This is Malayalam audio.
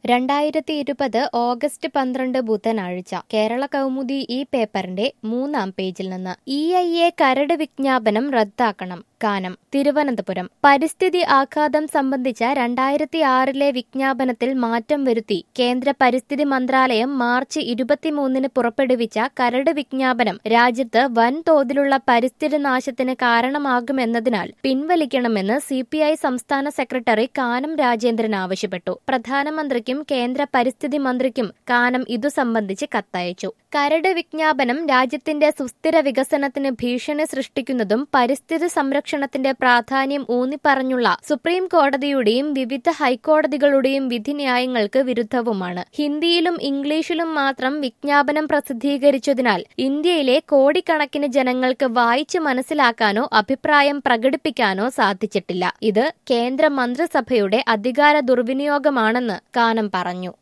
രണ്ടായിരത്തി ഇരുപത് ഓഗസ്റ്റ് പന്ത്രണ്ട് ബുധനാഴ്ച കേരള കൗമുദി ഈ പേപ്പറിന്റെ മൂന്നാം പേജിൽ നിന്ന് ഇ ഐ എ കരട് വിജ്ഞാപനം റദ്ദാക്കണം കാനം തിരുവനന്തപുരം പരിസ്ഥിതി ആഘാതം സംബന്ധിച്ച രണ്ടായിരത്തി ആറിലെ വിജ്ഞാപനത്തിൽ മാറ്റം വരുത്തി കേന്ദ്ര പരിസ്ഥിതി മന്ത്രാലയം മാർച്ച് ഇരുപത്തിമൂന്നിന് പുറപ്പെടുവിച്ച കരട് വിജ്ഞാപനം രാജ്യത്ത് വൻതോതിലുള്ള പരിസ്ഥിതി നാശത്തിന് കാരണമാകുമെന്നതിനാൽ പിൻവലിക്കണമെന്ന് സി സംസ്ഥാന സെക്രട്ടറി കാനം രാജേന്ദ്രൻ ആവശ്യപ്പെട്ടു പ്രധാനമന്ത്രിക്കും കേന്ദ്ര പരിസ്ഥിതി മന്ത്രിക്കും കാനം ഇതു സംബന്ധിച്ച് കത്തയച്ചു കരട് വിജ്ഞാപനം രാജ്യത്തിന്റെ സുസ്ഥിര വികസനത്തിന് ഭീഷണി സൃഷ്ടിക്കുന്നതും പരിസ്ഥിതി സംരക്ഷണത്തിന്റെ പ്രാധാന്യം ഊന്നിപ്പറഞ്ഞുള്ള സുപ്രീം കോടതിയുടെയും വിവിധ ഹൈക്കോടതികളുടെയും വിധിന്യായങ്ങൾക്ക് വിരുദ്ധവുമാണ് ഹിന്ദിയിലും ഇംഗ്ലീഷിലും മാത്രം വിജ്ഞാപനം പ്രസിദ്ധീകരിച്ചതിനാൽ ഇന്ത്യയിലെ കോടിക്കണക്കിന് ജനങ്ങൾക്ക് വായിച്ച് മനസ്സിലാക്കാനോ അഭിപ്രായം പ്രകടിപ്പിക്കാനോ സാധിച്ചിട്ടില്ല ഇത് കേന്ദ്ര മന്ത്രിസഭയുടെ അധികാര ദുർവിനിയോഗമാണെന്ന് കാനം പറഞ്ഞു